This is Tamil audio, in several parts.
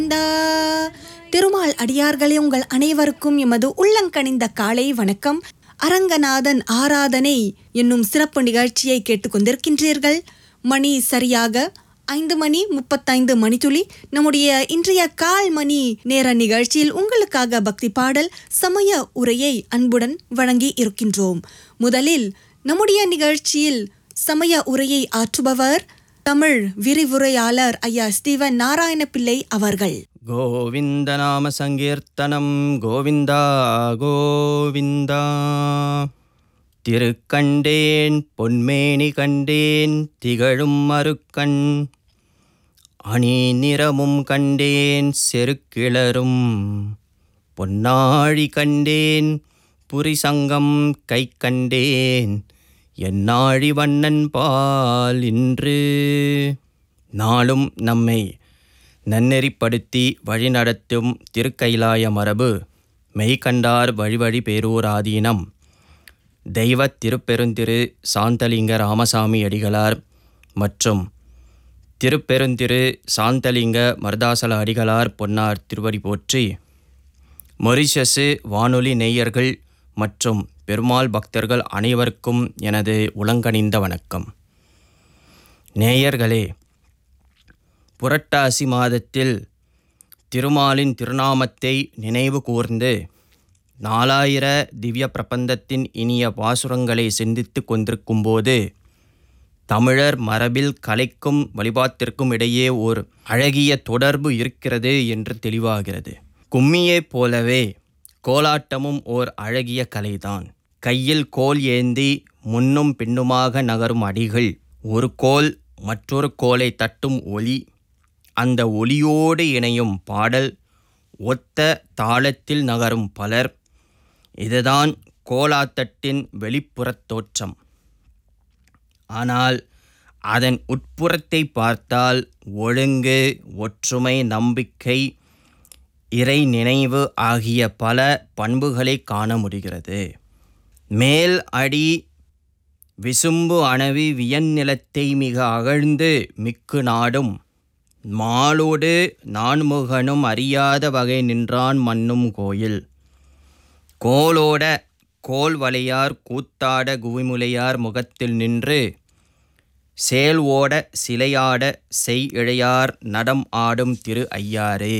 இந்தா திருமால் அடியார்களே உங்கள் அனைவருக்கும் எமது உள்ளங்கனிந்த காலை வணக்கம் அரங்கநாதன் ஆராதனை என்னும் சிறப்பு நிகழ்ச்சியை கேட்டுக்கொண்டிருக்கின்றீர்கள் மணி சரியாக ஐந்து மணி முப்பத்தைந்து மணித்துளி நம்முடைய இன்றைய கால் மணி நேர நிகழ்ச்சியில் உங்களுக்காக பக்தி பாடல் சமய உரையை அன்புடன் வழங்கி இருக்கின்றோம் முதலில் நம்முடைய நிகழ்ச்சியில் சமய உரையை ஆற்றுபவர் தமிழ் விரிவுரையாளர் ஐயா ஸ்டீவன் நாராயண பிள்ளை அவர்கள் கோவிந்தநாம சங்கீர்த்தனம் கோவிந்தா கோவிந்தா திருக்கண்டேன் பொன்மேனி கண்டேன் திகழும் மறுக்கண் அணி நிறமும் கண்டேன் செருக்கிளரும் பொன்னாழி கண்டேன் புரிசங்கம் கை கண்டேன் என்னாழி வண்ணன் பால் இன்று நாளும் நம்மை நன்னெறிப்படுத்தி வழிநடத்தும் திருக்கைலாய மரபு மெய்கண்டார் வழிவழி பேரூராதீனம் தெய்வ திருப்பெருந்திரு சாந்தலிங்க ராமசாமி அடிகளார் மற்றும் திருப்பெருந்திரு சாந்தலிங்க மருதாசல அடிகளார் பொன்னார் திருவடி போற்றி மொரிஷஸு வானொலி நேயர்கள் மற்றும் பெருமாள் பக்தர்கள் அனைவருக்கும் எனது உளங்கனிந்த வணக்கம் நேயர்களே புரட்டாசி மாதத்தில் திருமாலின் திருநாமத்தை நினைவு கூர்ந்து நாலாயிர திவ்ய பிரபந்தத்தின் இனிய பாசுரங்களை சிந்தித்து கொண்டிருக்கும்போது தமிழர் மரபில் கலைக்கும் வழிபாட்டிற்கும் இடையே ஓர் அழகிய தொடர்பு இருக்கிறது என்று தெளிவாகிறது கும்மியைப் போலவே கோலாட்டமும் ஓர் அழகிய கலைதான் கையில் கோல் ஏந்தி முன்னும் பின்னுமாக நகரும் அடிகள் ஒரு கோல் மற்றொரு கோலை தட்டும் ஒலி அந்த ஒலியோடு இணையும் பாடல் ஒத்த தாளத்தில் நகரும் பலர் இதுதான் கோலாத்தட்டின் வெளிப்புறத் தோற்றம் ஆனால் அதன் உட்புறத்தை பார்த்தால் ஒழுங்கு ஒற்றுமை நம்பிக்கை இறை நினைவு ஆகிய பல பண்புகளை காண முடிகிறது மேல் அடி விசும்பு அணவி வியன்நிலத்தை மிக அகழ்ந்து மிக்கு நாடும் மாலோடு நான்முகனும் அறியாத வகை நின்றான் மன்னும் கோயில் கோலோட கோல் வளையார் கூத்தாட குவிமுலையார் முகத்தில் நின்று சேல் ஓட சிலையாட செய் இழையார் நடம் ஆடும் திரு ஐயாரே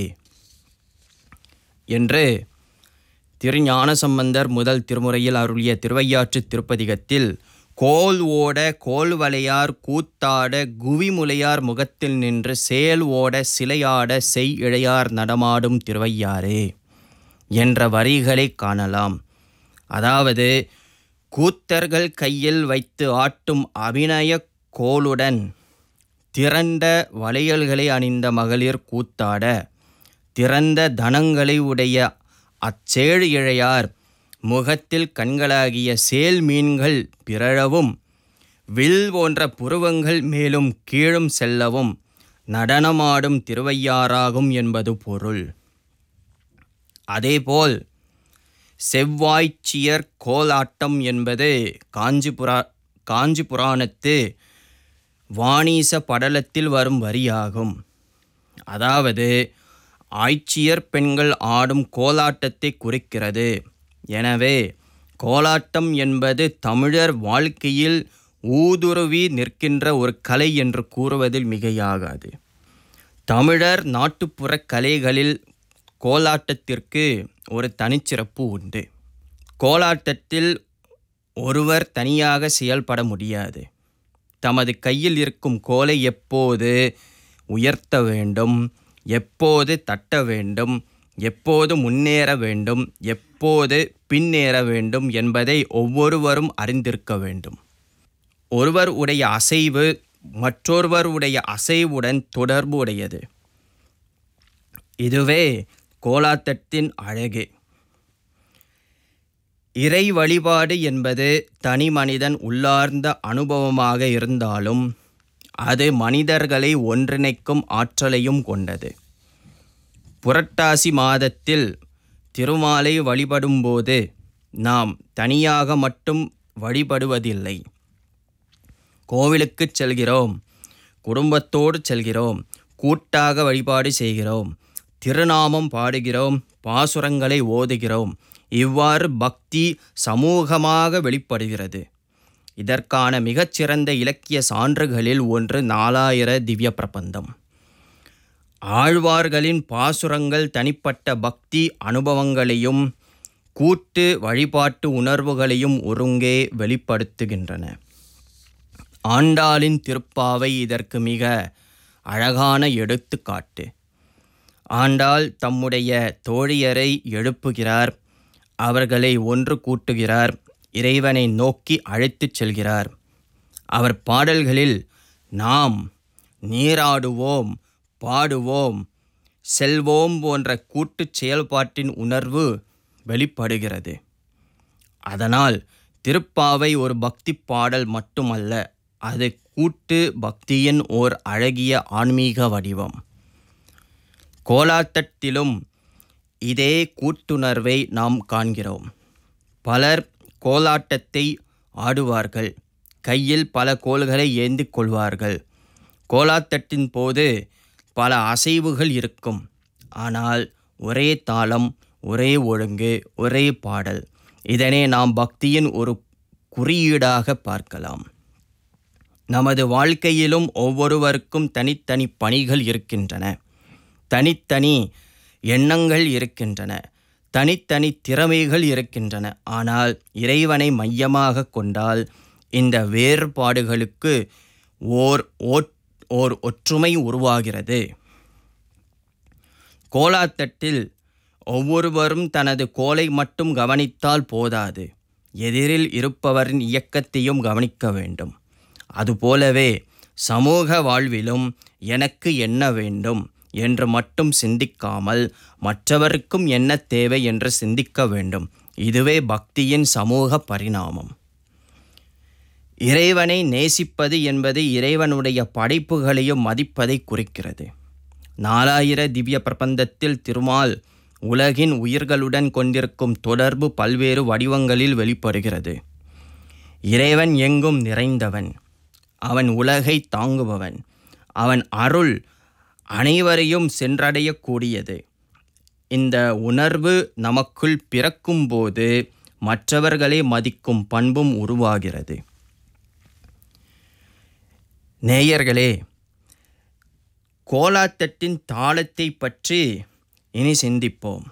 என்று திருஞானசம்பந்தர் முதல் திருமுறையில் அருளிய திருவையாற்று திருப்பதிகத்தில் கோல் ஓட கோல் வளையார் கூத்தாட குவிமுலையார் முகத்தில் நின்று சேல் ஓட சிலையாட செய் இழையார் நடமாடும் திருவையாரே என்ற வரிகளை காணலாம் அதாவது கூத்தர்கள் கையில் வைத்து ஆட்டும் அபிநய கோலுடன் திரண்ட வளையல்களை அணிந்த மகளிர் கூத்தாட திறந்த தனங்களை உடைய அச்சேழு இழையார் முகத்தில் கண்களாகிய சேல் மீன்கள் பிறழவும் வில் போன்ற புருவங்கள் மேலும் கீழும் செல்லவும் நடனமாடும் திருவையாறாகும் என்பது பொருள் அதேபோல் செவ்வாய்ச்சியர் கோலாட்டம் என்பது காஞ்சிபுரா காஞ்சி புராணத்து வாணீச படலத்தில் வரும் வரியாகும் அதாவது ஆய்ச்சியர் பெண்கள் ஆடும் கோலாட்டத்தை குறிக்கிறது எனவே கோலாட்டம் என்பது தமிழர் வாழ்க்கையில் ஊதுருவி நிற்கின்ற ஒரு கலை என்று கூறுவதில் மிகையாகாது தமிழர் நாட்டுப்புற கலைகளில் கோலாட்டத்திற்கு ஒரு தனிச்சிறப்பு உண்டு கோலாட்டத்தில் ஒருவர் தனியாக செயல்பட முடியாது தமது கையில் இருக்கும் கோலை எப்போது உயர்த்த வேண்டும் எப்போது தட்ட வேண்டும் எப்போது முன்னேற வேண்டும் எப்போது பின்னேற வேண்டும் என்பதை ஒவ்வொருவரும் அறிந்திருக்க வேண்டும் ஒருவர் உடைய அசைவு மற்றொருவர் உடைய அசைவுடன் தொடர்பு உடையது இதுவே கோலாத்தத்தின் அழகு இறை வழிபாடு என்பது தனி மனிதன் உள்ளார்ந்த அனுபவமாக இருந்தாலும் அது மனிதர்களை ஒன்றிணைக்கும் ஆற்றலையும் கொண்டது புரட்டாசி மாதத்தில் திருமாலை வழிபடும்போது நாம் தனியாக மட்டும் வழிபடுவதில்லை கோவிலுக்குச் செல்கிறோம் குடும்பத்தோடு செல்கிறோம் கூட்டாக வழிபாடு செய்கிறோம் திருநாமம் பாடுகிறோம் பாசுரங்களை ஓதுகிறோம் இவ்வாறு பக்தி சமூகமாக வெளிப்படுகிறது இதற்கான மிகச்சிறந்த இலக்கிய சான்றுகளில் ஒன்று நாலாயிர திவ்ய பிரபந்தம் ஆழ்வார்களின் பாசுரங்கள் தனிப்பட்ட பக்தி அனுபவங்களையும் கூட்டு வழிபாட்டு உணர்வுகளையும் ஒருங்கே வெளிப்படுத்துகின்றன ஆண்டாளின் திருப்பாவை இதற்கு மிக அழகான எடுத்துக்காட்டு ஆண்டாள் தம்முடைய தோழியரை எழுப்புகிறார் அவர்களை ஒன்று கூட்டுகிறார் இறைவனை நோக்கி அழைத்துச் செல்கிறார் அவர் பாடல்களில் நாம் நீராடுவோம் பாடுவோம் செல்வோம் போன்ற கூட்டுச் செயல்பாட்டின் உணர்வு வெளிப்படுகிறது அதனால் திருப்பாவை ஒரு பக்தி பாடல் மட்டுமல்ல அது கூட்டு பக்தியின் ஓர் அழகிய ஆன்மீக வடிவம் கோலாத்தட்டிலும் இதே கூட்டுணர்வை நாம் காண்கிறோம் பலர் கோலாட்டத்தை ஆடுவார்கள் கையில் பல கோல்களை ஏந்தி கொள்வார்கள் கோலாத்தட்டின் போது பல அசைவுகள் இருக்கும் ஆனால் ஒரே தாளம் ஒரே ஒழுங்கு ஒரே பாடல் இதனை நாம் பக்தியின் ஒரு குறியீடாக பார்க்கலாம் நமது வாழ்க்கையிலும் ஒவ்வொருவருக்கும் தனித்தனி பணிகள் இருக்கின்றன தனித்தனி எண்ணங்கள் இருக்கின்றன தனித்தனி திறமைகள் இருக்கின்றன ஆனால் இறைவனை மையமாக கொண்டால் இந்த வேறுபாடுகளுக்கு ஓர் ஓட் ஓர் ஒற்றுமை உருவாகிறது கோலாத்தட்டில் ஒவ்வொருவரும் தனது கோலை மட்டும் கவனித்தால் போதாது எதிரில் இருப்பவரின் இயக்கத்தையும் கவனிக்க வேண்டும் அதுபோலவே சமூக வாழ்விலும் எனக்கு என்ன வேண்டும் என்று மட்டும் சிந்திக்காமல் மற்றவருக்கும் என்ன தேவை என்று சிந்திக்க வேண்டும் இதுவே பக்தியின் சமூக பரிணாமம் இறைவனை நேசிப்பது என்பது இறைவனுடைய படைப்புகளையும் மதிப்பதை குறிக்கிறது நாலாயிர திவ்ய பிரபந்தத்தில் திருமால் உலகின் உயிர்களுடன் கொண்டிருக்கும் தொடர்பு பல்வேறு வடிவங்களில் வெளிப்படுகிறது இறைவன் எங்கும் நிறைந்தவன் அவன் உலகை தாங்குபவன் அவன் அருள் அனைவரையும் சென்றடையக்கூடியது இந்த உணர்வு நமக்குள் பிறக்கும்போது மற்றவர்களை மதிக்கும் பண்பும் உருவாகிறது நேயர்களே கோலாத்தட்டின் தாளத்தை பற்றி இனி சிந்திப்போம்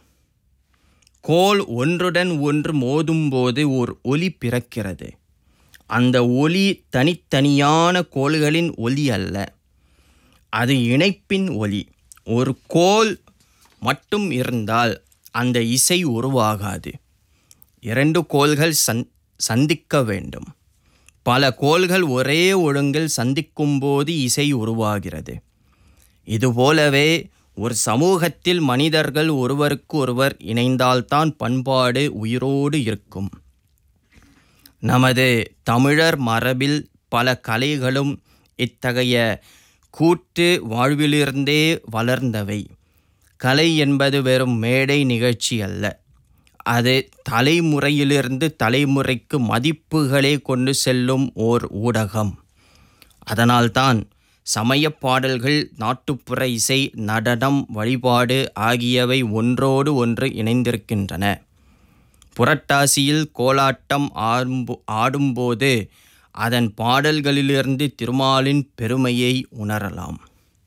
கோல் ஒன்றுடன் ஒன்று மோதும்போது ஓர் ஒலி பிறக்கிறது அந்த ஒலி தனித்தனியான கோள்களின் ஒலி அல்ல அது இணைப்பின் ஒலி ஒரு கோல் மட்டும் இருந்தால் அந்த இசை உருவாகாது இரண்டு கோள்கள் சந் சந்திக்க வேண்டும் பல கோள்கள் ஒரே ஒழுங்கில் சந்திக்கும்போது இசை உருவாகிறது இதுபோலவே ஒரு சமூகத்தில் மனிதர்கள் ஒருவருக்கு ஒருவர் இணைந்தால்தான் பண்பாடு உயிரோடு இருக்கும் நமது தமிழர் மரபில் பல கலைகளும் இத்தகைய கூட்டு வாழ்விலிருந்தே வளர்ந்தவை கலை என்பது வெறும் மேடை நிகழ்ச்சி அல்ல அது தலைமுறையிலிருந்து தலைமுறைக்கு மதிப்புகளை கொண்டு செல்லும் ஓர் ஊடகம் அதனால்தான் சமயப் பாடல்கள் நாட்டுப்புற இசை நடனம் வழிபாடு ஆகியவை ஒன்றோடு ஒன்று இணைந்திருக்கின்றன புரட்டாசியில் கோலாட்டம் ஆடும்போ ஆடும்போது அதன் பாடல்களிலிருந்து திருமாலின் பெருமையை உணரலாம்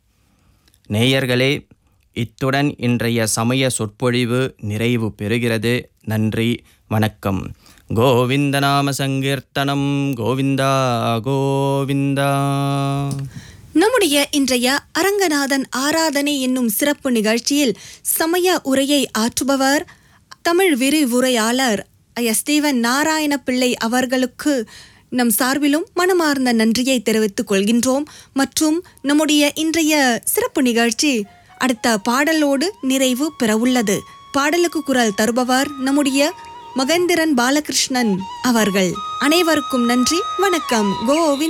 நேயர்களே இத்துடன் இன்றைய சமய சொற்பொழிவு நிறைவு பெறுகிறது நன்றி வணக்கம் கோவிந்த நாம சங்கீர்த்தனம் கோவிந்தா கோவிந்தா நம்முடைய இன்றைய அரங்கநாதன் ஆராதனை என்னும் சிறப்பு நிகழ்ச்சியில் சமய உரையை ஆற்றுபவர் தமிழ் விரிவுரையாளர் ஐயா ஸ்டீவன் நாராயண பிள்ளை அவர்களுக்கு நம் சார்பிலும் மனமார்ந்த நன்றியை தெரிவித்துக் கொள்கின்றோம் மற்றும் நம்முடைய இன்றைய சிறப்பு நிகழ்ச்சி அடுத்த பாடலோடு நிறைவு பெறவுள்ளது பாடலுக்கு குரல் தருபவர் நம்முடைய மகேந்திரன் பாலகிருஷ்ணன் அவர்கள் அனைவருக்கும் நன்றி வணக்கம் கோவிந்த்